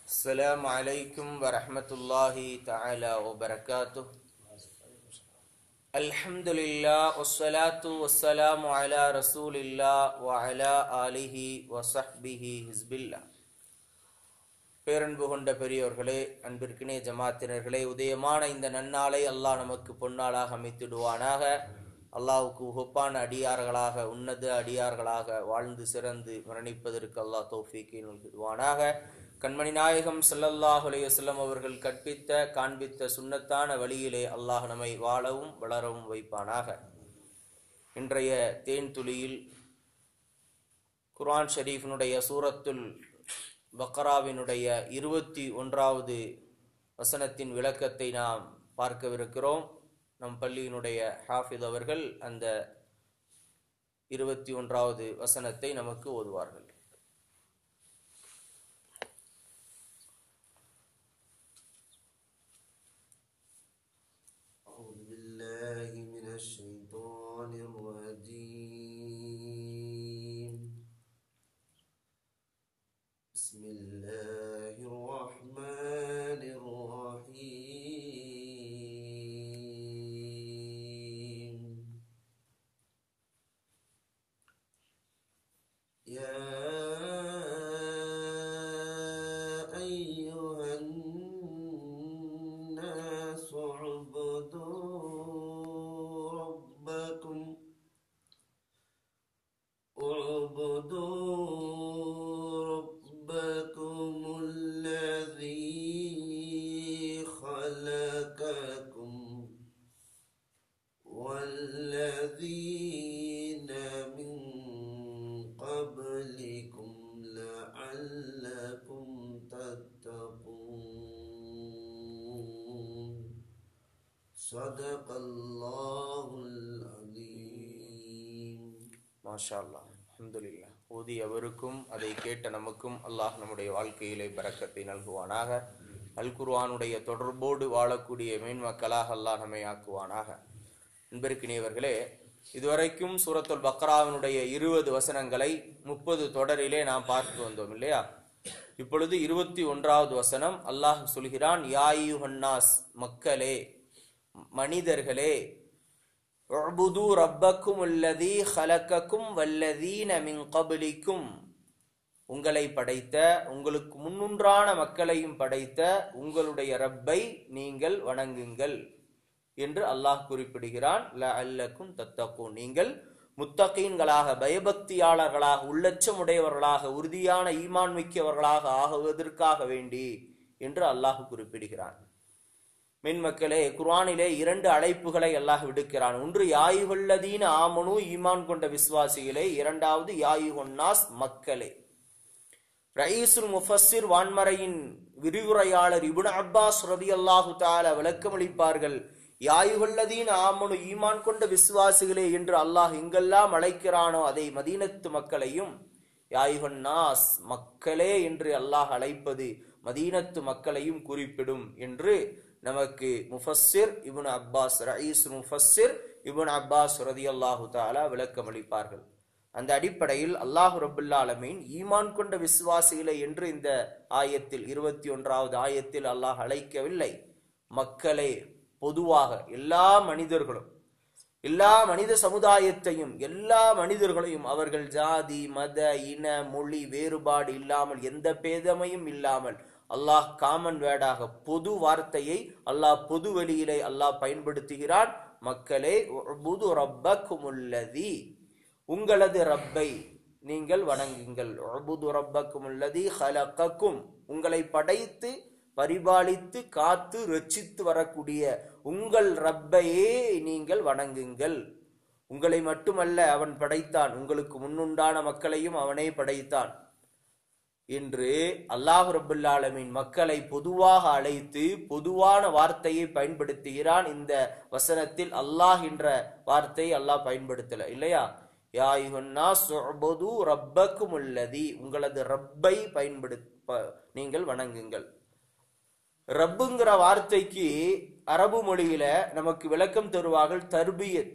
السلام عليكم ورحمة الله تعالى وبركاته الحمد لله والصلاة والسلام على رسول الله وعلى آله وصحبه حزب الله பேரன்பு கொண்ட பெரியோர்களே அன்பிற்கினே ஜமாத்தினர்களே உதயமான இந்த நன்னாளை அல்லாஹ் நமக்கு பொன்னாளாக அமைத்திடுவானாக அல்லாஹ்வுக்கு உகப்பான அடியார்களாக உன்னத அடியார்களாக வாழ்ந்து சிறந்து மரணிப்பதற்கு அல்லாஹ் தௌஃபீக்கை நல்கிடுவானாக கண்மணி நாயகம் ஸல்லல்லாஹு அலைஹி வஸல்லம் அவர்கள் கற்பித்த காண்பித்த சுன்னத்தான வழியிலே அல்லாஹ் நம்மை வாழவும் வளரவும் வைப்பானாக இன்றைய தேன் துளியில் குர்ஆன் ஷரீஃபினுடைய சூரத்துல் பக்ராவினுடைய இருபத்தி ஒன்றாவது வசனத்தின் விளக்கத்தை நாம் பார்க்கவிருக்கிறோம் நம் பள்ளியினுடைய ஹாஃபித் அவர்கள் அந்த இருபத்தி ஒன்றாவது வசனத்தை நமக்கு ஓதுவார்கள் أعوذ بالله من الشيطان الرجيم بسم الله الرحمن الرحيم يا أيها الناس اعبدوا ربكم اعبدوا ربكم الذي خلقكم والذين من قبلكم لعلكم تتقون صدق الله العظيم மாஷா அல்லாஹ் அல்ஹம்துலில்லாஹ் ஓதி அவருக்கும் அதை கேட்ட நமக்கும் அல்லாஹ் நம்முடைய வாழ்க்கையிலே பரக்கத்தை நல்குவானாக அல் குர்ஆனுடைய தொடர்போடு வாழக்கூடிய மேன்மக்களாக அல்லாஹ் நம்மை ஆக்குவானாக அன்பிற்கினியவர்களே இதுவரைக்கும் சூரத்துல் பக்ராவினுடைய இருபது வசனங்களை முப்பது தொடரிலே நாம் பார்த்து வந்தோம் இல்லையா இப்பொழுது இருபத்தி ஒன்றாவது வசனம் அல்லாஹ் சொல்கிறான் யாயுஹன்னாஸ் மக்களே மனிதர்களே உஅ்புது ரப்பக்கும் அல்லதி ஹலக்கக்கும் வல்லதீன மின் கபலிக்கும் உங்களை படைத்த உங்களுக்கு முன்னுன்றான மக்களையும் படைத்த உங்களுடைய ரப்பை நீங்கள் வணங்குங்கள் என்று அல்லாஹ் குறிப்பிடுகிறான் லஅல்லக்கும் தத்தக்கும் நீங்கள் முத்தகீன்களாக பயபக்தியாளர்களாக உள்ளச்சமுடையவர்களாக உறுதியான ஈமான் மிக்கவர்களாக ஆகுவதற்காக வேண்டி என்று அல்லாஹ் குறிப்பிடுகிறான் மென்மக்களே குர்ஆனிலே இரண்டு அழைப்புகளை அல்லாஹ் விடுக்கிறான் ஒன்று யாயுகல்லதீன ஆமனு ஈமான் கொண்ட விசுவாசிகளே இரண்டாவது யாயுகொன்னாஸ் மக்களே ரயீசுல் முஃபஸ்ஸிர் வான்மறையின் விரிவுரையாளர் இப்னு அப்பாஸ் ரதியல்லாஹு தஆலா விளக்கமளிப்பார்கள் யாயுகல்லதீன் ஆமனு ஈமான் கொண்ட விசுவாசிகளே என்று அல்லாஹ் எங்கெல்லாம் அழைக்கிறானோ அதை மதீனத்து மக்களையும் யாயுகன் நாஸ் மக்களே என்று அல்லாஹ் அழைப்பது மதீனத்து மக்களையும் குறிப்பிடும் என்று நமக்கு முஃபஸ்ஸிர் இப்னு அப்பாஸ் ரயீஸ் முஃபஸ்ஸிர் இப்னு அப்பாஸ் ரதியல்லாஹு தஆலா விளக்கமளிப்பார்கள் அந்த அடிப்படையில் அல்லாஹ் ரபுல்லா ஆலமீன் ஈமான் கொண்ட விசுவாசிகளை என்று இந்த ஆயத்தில் இருபத்தி ஒன்றாவது ஆயத்தில் அல்லாஹ் அழைக்கவில்லை மக்களே பொதுவாக எல்லா மனிதர்களும் எல்லா மனித சமுதாயத்தையும் எல்லா மனிதர்களையும் அவர்கள் ஜாதி மத இன மொழி வேறுபாடு இல்லாமல் எந்த பேதமையும் இல்லாமல் அல்லாஹ் காமன் வேர்டாக பொது வார்த்தையை அல்லாஹ் பொது வெளியிலே அல்லாஹ் பயன்படுத்துகிறான் மக்களே உஅ்புது ரப்பக்குமுல்லதி உங்களது ரப்பை நீங்கள் வணங்குங்கள் உஅ்புது ரப்பக்குமுல்லதி ஹலக்கக்கும் உங்களை படைத்து பரிபாலித்து காத்து ரட்சித்து வரக்கூடிய உங்கள் ரப்பையே நீங்கள் வணங்குங்கள் உங்களை மட்டுமல்ல அவன் படைத்தான் உங்களுக்கு முன்னுண்டான மக்களையும் அவனே படைத்தான் என்று அல்லாஹ் ரபுல்லாலமின் மக்களை பொதுவாக அழைத்து பொதுவான வார்த்தையை பயன்படுத்துகிறான் இந்த வசனத்தில் அல்லாஹ் என்ற வார்த்தை அல்லாஹ் பயன்படுத்தல இல்லையா யாயுகன்னா சுஅ்புது ரப்பக்கும் உள்ளதி உங்களது ரப்பை பயன்படுத்த நீங்கள் வணங்குங்கள் ரப்புங்கிற வார்த்தைக்கு அரபு மொழியில நமக்கு விளக்கம் தருவார்கள் தர்பியத்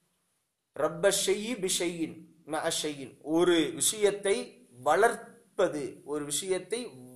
ரப்ப ஷெய்யி பிஷையின் மஅ ஷையின் ஒரு விஷயத்தை வளர்ப்பது ஒரு விஷயத்தை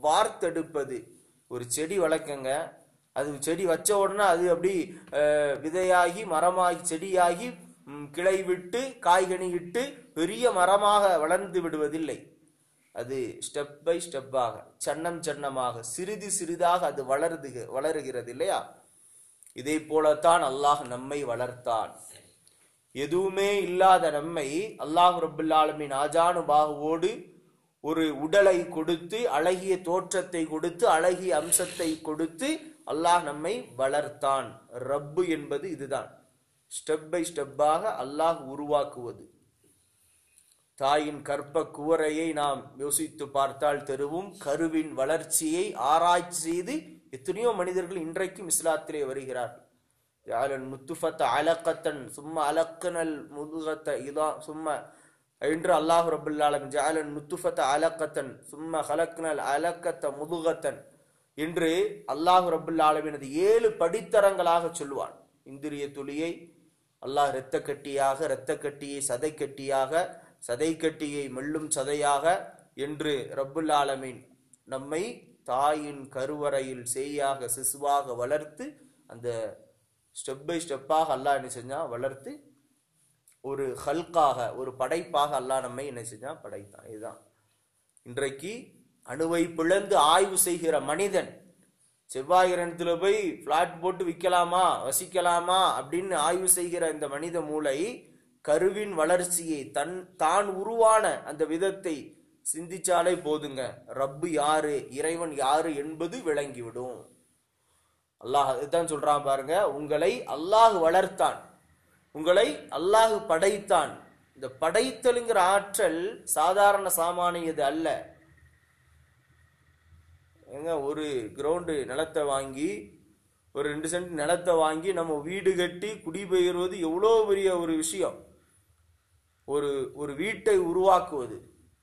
வார்த்தெடுப்பது ஒரு செடி வளர்க்கங்க அது செடி வச்ச உடனே அது அப்படி அஹ், விதையாகி மரமாகி செடியாகி ம், கிளை விட்டு காய்கனி இட்டு பெரிய மரமாக வளர்ந்து விடுவதில்லை அது ஸ்டெப் பை ஸ்டெப்பாக சன்னம் சன்னமாக சிறிது சிறிதாக அது வளருது வளருகிறது இல்லையா இதே போலத்தான் அல்லாஹ் நம்மை வளர்த்தான் எதுவுமே இல்லாத நம்மை அல்லாஹ் ரபுல் ஆலமின் ஆஜானு பாகுவோடு ஒரு உடலை கொடுத்து அழகிய தோற்றத்தை கொடுத்து அழகிய அம்சத்தை கொடுத்து அல்லாஹ் நம்மை வளர்த்தான் ரப்பு என்பது இதுதான் ஸ்டெப் பை ஸ்டெப்பாக அல்லாஹ் உருவாக்குவது தாயின் கற்ப குவரையை நாம் யோசித்து பார்த்தால் தெருவும் கருவின் வளர்ச்சியை ஆராய்ச்சி செய்து எத்தனையோ மனிதர்கள் இன்றைக்கும் இஸ்லாத்திலே வருகிறார்கள் ஜாலன் முத்துஃபத்த அலக்கத்தன் சும்மா அலக்கனல் முதுகத்த இதா சும்மா என்று அல்லாஹ் ரபுல்லாலம் ஜாலன் முத்துஃபத்த அலக்கத்தன் சும்மா ஹலக்னல் அலக்கத்த முதுகத்தன் என்று அல்லாஹ் ரபுல்லாலமினது ஏழு படித்தரங்களாக சொல்லுவான் இந்திரிய துளியை அல்லாஹ் இரத்த கட்டியாக இரத்த கட்டியை சதை கட்டியாக சதை கட்டியை மெல்லும் சதையாக என்று ரப்புல் ஆலமீன் நம்மை தாயின் கருவறையில் செய்யாக சிசுவாக வளர்த்து அந்த ஸ்டெப் பை ஸ்டெப்பாக அல்லாஹ் என்ன செஞ்சான் வளர்த்து ஒரு ஹல்காக ஒரு படைப்பாக அல்லாஹ் நம்மை என்ன செஞ்சான் படைத்தான் இதுதான் இன்றைக்கு அணுவை பிளந்து ஆய்வு செய்கிற மனிதன் செவ்வாய் கிரகத்துல போய் பிளாட் போட்டு விற்கலாமா வசிக்கலாமா அப்படின்னு ஆய்வு செய்கிற இந்த மனித மூளை கருவின் வளர்ச்சியை தன் தான் உருவான அந்த விதத்தை சிந்திச்சாலே போதுங்க ரப்பு யாரு இறைவன் யாரு என்பது விளங்கிவிடும் அல்லாஹ் இதுதான் சொல்றான் பாருங்க உங்களை அல்லாஹ் வளர்த்தான் உங்களை அல்லாஹ் படைத்தான் இந்த படைத்தலுங்கிற ஆற்றல் சாதாரண சாமானியது அல்ல ஏங்க ஒரு கிரவுண்டு நிலத்தை வாங்கி ஒரு ரெண்டு சென்ட் நிலத்தை வாங்கி நம்ம வீடு கட்டி குடிபெயர்வது எவ்வளோ பெரிய ஒரு விஷயம் ஒரு ஒரு வீட்டை உருவாக்குவது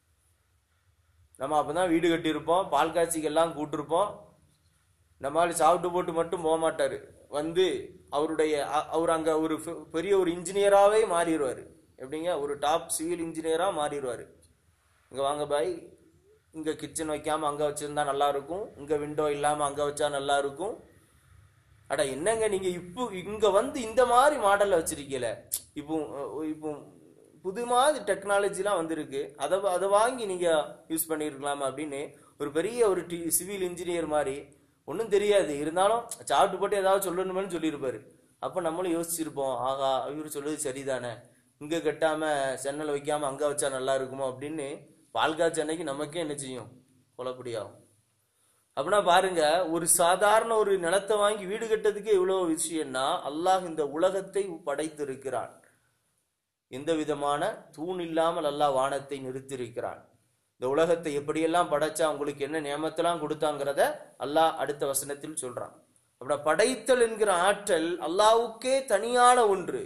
நம்ம அப்பதான் வீடு கட்டியிருப்போம் பால் காட்சிக்கெல்லாம் கூட்டிருப்போம் நம்மால் சாப்பிட்டு போட்டு மட்டும் போக மாட்டாரு வந்து அவருடைய அ- அவர் அங்க ஒரு பெ- பெரிய ஒரு இன்ஜினியராகவே மாறிடுவார் எப்படிங்க ஒரு டாப் சிவில் இன்ஜினியராக மாறிடுவார் இங்கே வாங்க பாய் இங்கே கிச்சன் வைக்காம அங்கே வச்சிருந்தா நல்லா இருக்கும் இங்கே விண்டோ இல்லாமல் அங்கே வச்சா நல்லா இருக்கும் அட என்னங்க நீங்க இப்போ இங்க வந்து இந்த மாதிரி மாடல்ல வச்சிருக்கீல இப்போ அஹ், இப்போ புது மாதிரி டெக்னாலஜிலாம் வந்திருக்கு அதை அதை வாங்கி நீங்க யூஸ் பண்ணியிருக்கலாமா அப்படின்னு ஒரு பெரிய ஒரு டி சிவில் இன்ஜினியர் மாதிரி ஒன்றும் தெரியாது இருந்தாலும் சாப்பிட்டு போட்டு ஏதாவது சொல்லணுமேனு சொல்லியிருப்பாரு அப்போ நம்மளும் யோசிச்சிருப்போம் ஆகா இவர் சொல்லுது சரிதானே இங்கே கட்டாம சென்னல் வைக்காம அங்கே வச்சா நல்லா இருக்குமோ அப்படின்னு பால்கா சென்னைக்கு நமக்கே என்ன செய்யும் குழப்படியாகும் அப்படின்னா பாருங்க ஒரு சாதாரண ஒரு நிலத்தை வாங்கி வீடு கட்டதுக்கே இவ்வளவு விஷயம்னா அல்லாஹ் இந்த உலகத்தை படைத்திருக்கிறான் எந்த விதமான தூண் இல்லாமல் அல்லாஹ் வானத்தை நிறுத்தியிருக்கிறான் இந்த உலகத்தை எப்படியெல்லாம் படைச்சா உங்களுக்கு என்ன நியமத்தெல்லாம் கொடுத்தாங்கிறத அல்லாஹ் அடுத்த வசனத்தில் சொல்றான் அப்படின்னா படைத்தல் என்கிற ஆற்றல் அல்லாஹ்வுக்கே தனியான ஒன்று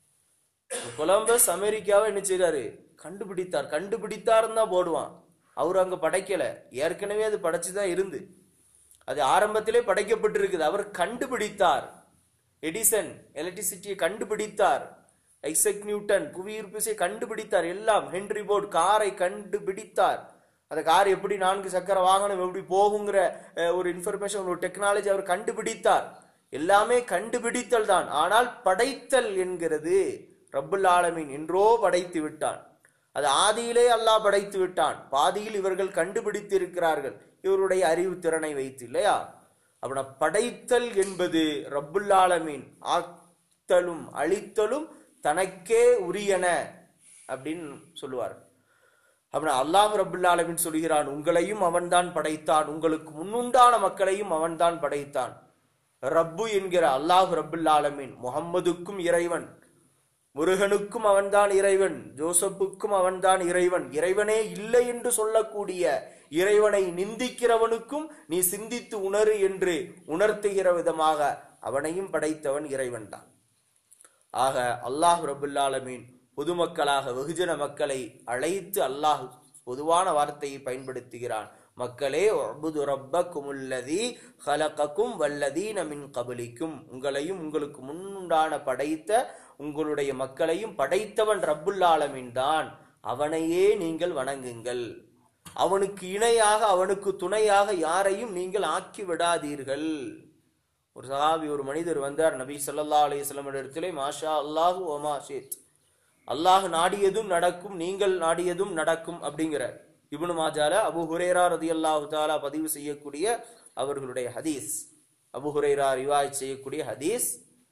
கொலம்பஸ் அமெரிக்காவை என்ன செய்றாரு கண்டுபிடித்தார் கண்டுபிடித்தாருன்னு தான் போடுவான் அவர் அங்க படைக்கல ஏற்கனவே அது படைச்சுதான் இருந்து அது ஆரம்பத்திலே படைக்கப்பட்டிருக்குது அவர் கண்டுபிடித்தார் எடிசன் எலக்ட்ரிசிட்டியை கண்டுபிடித்தார் ஐசக் நியூட்டன் புவியீர்ப்பு விசையை கண்டுபிடித்தார் எல்லாம் ஹென்ரி போர்ட் காரை கண்டுபிடித்தார் அந்த கார் எப்படி நான்கு சக்கர வாகனம் எப்படி போகுங்கிற அஹ், ஒரு இன்ஃபர்மேஷன் ஒரு டெக்னாலஜி அவர் கண்டுபிடித்தார் எல்லாமே கண்டுபிடித்தல் தான் ஆனால் படைத்தல் என்கிறது ரப்புல் ஆலமீன் என்றோ படைத்து விட்டான் அது ஆதியிலே அல்லாஹ் படைத்து விட்டான் பாதியில் இவர்கள் கண்டுபிடித்து இருக்கிறார்கள் இவருடைய அறிவு திறனை வைத்து இல்லையா அப்படின்னா படைத்தல் என்பது ரப்புல் ஆலமீன் ஆத்தலும் அழித்தலும் தனக்கே உரியன அப்படின்னு சொல்லுவார் அப்படின்னா அல்லாஹ் ரப்புல் ஆலமீன் சொல்கிறான் உங்களையும் அவன்தான் படைத்தான் உங்களுக்கு முன்னுண்டான மக்களையும் அவன்தான் படைத்தான் ரப்பு என்கிற அல்லாஹ் ரப்புல் ஆலமீன் முகம்மதுக்கும் இறைவன் முருகனுக்கும் அவன்தான் இறைவன் ஜோசப்புக்கும் அவன்தான் இறைவன் இறைவனே இல்லை என்று சொல்லக்கூடிய இறைவனை நிந்திக்கிறவனுக்கும் நீ சிந்தித்து உணரு என்று உணர்த்துகிற விதமாக அவனையும் படைத்தவன் இறைவன் தான் ஆக அல்லாஹ் ரபுல்லாலமீன் பொதுமக்களாக வெகுஜன மக்களை அழைத்து அல்லாஹ் பொதுவான வார்த்தையை பயன்படுத்துகிறான் மக்களே உஅ்புது ரப்பக்குமுல்லதி ஹலகக்கும் வல்லதீன மின் கபலிக்கும் உங்களையும் உங்களுக்கு முன்னுண்டான படைத்த உங்களுடைய மக்களையும் படைத்தவன் ரப்புல் ஆலமீன் தான் அவனையே நீங்கள் வணங்குங்கள் அவனுக்கு இணையாக அவனுக்கு துணையாக யாரையும் நீங்கள் ஆக்கி விடாதீர்கள் ஒரு சஹாபி ஒரு மனிதர் வந்தார் நபி ஸல்லல்லாஹு அலைஹி வஸல்லம் இடத்திலே மாஷா அல்லாஹு ஒமா ஷேத் அல்லாஹ் நாடியதும் நடக்கும் நீங்கள் நாடியதும் நடக்கும் அப்படிங்கிறார் இப்னு மாஜால அபு ஹுரேரா ரதியல்லாஹு தாலா பதிவு செய்யக்கூடிய அவர்களுடைய ஹதீஸ் அபு ஹுரேரா ரிவாய் செய்யக்கூடிய ஹதீஸ்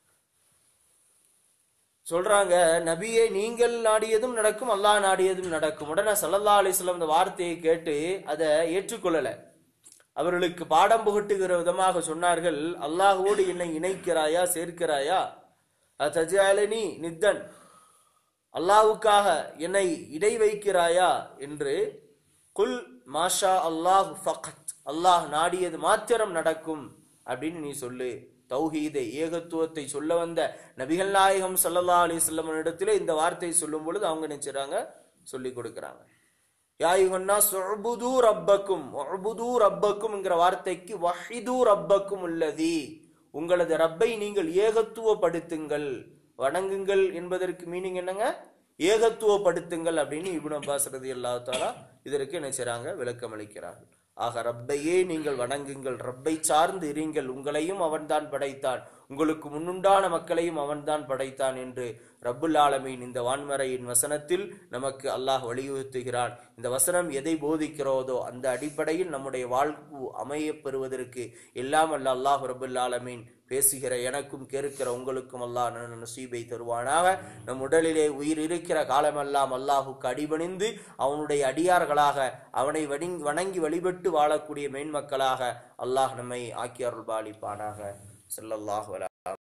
சொல்றாங்க நபியே நீங்கள் நாடியதும் நடக்கும் அல்லாஹ் நாடியதும் நடக்கும் உடனே சல்லல்லா அலிஸ்லாம் இந்த வார்த்தையை கேட்டு அதை ஏற்றுக்கொள்ளல அவர்களுக்கு பாடம் புகட்டுகிற விதமாக சொன்னார்கள் அல்லாஹ்வோடு என்னை இணைக்கிறாயா சேர்க்கிறாயா அத்தஜாலனி நித்தன் அல்லாஹ்வுக்காக என்னை இடை வைக்கிறாயா என்று குல் மாஷா அல்லாஹ் ஃபகத் அல்லாஹ் நாடியது மாத்திரம் நடக்கும் அப்படின்னு நீ சொல்லு தௌஹீதை ஏகத்துவத்தை சொல்ல வந்த நபிகள் நாயகம் ஸல்லல்லாஹு அலைஹி வஸல்லம் இடத்துல இந்த வார்த்தையை சொல்லும் பொழுது அவங்க நினைச்சுறாங்க சொல்லி கொடுக்கறாங்க யாயுகன்னா சுஅபுது ரப்பக்கும் உஅபுது ரப்பக்கும்ங்கிற வார்த்தைக்கு வஹிது ரப்பக்கும் உள்ளதி உங்களது ரப்பை நீங்கள் ஏகத்துவப்படுத்துங்கள் வணங்குங்கள் என்பதற்கு மீனிங் என்னங்க ஏகத்துவப்படுத்துங்கள் அப்படின்னு இப்னு அப்பாஸ் ரலியல்லாஹு தஆலா இதற்கு என்ன செய்றாங்க விளக்கம் அளிக்கிறார்கள் ஆக ரப்பையே நீங்கள் வணங்குங்கள் ரப்பை சார்ந்து இருங்கள் உங்களையும் அவன்தான் படைத்தான் உங்களுக்கு முன்னுண்டான மக்களையும் அவன்தான் படைத்தான் என்று ரப்புல் ஆலமீன் இந்த வான்மறையின் வசனத்தில் நமக்கு அல்லாஹ் வலியுறுத்துகிறான் இந்த வசனம் எதை போதிக்கிறதோ அந்த அடிப்படையில் நம்முடைய வாழ்வு அமையப் பெறுவதற்கு எல்லாம் அல்ல அல்லாஹ் ரப்புல் ஆலமீன் பேசுகிற எனக்கும் கேட்கிற உங்களுக்கும் அல்லாஹ் ந- நசீபை தருவானாக நம் உடலிலே உயிர் இருக்கிற காலமெல்லாம் அல்லாஹுக்கு அடிபணிந்து அவனுடைய அடியார்களாக அவனை வணங்கி வணங்கி வழிபட்டு வாழக்கூடிய மேன்மக்களாக அல்லாஹ் நம்மை ஆக்கி அருள்பாலிப்பானாக ஸல்லல்லாஹு அலா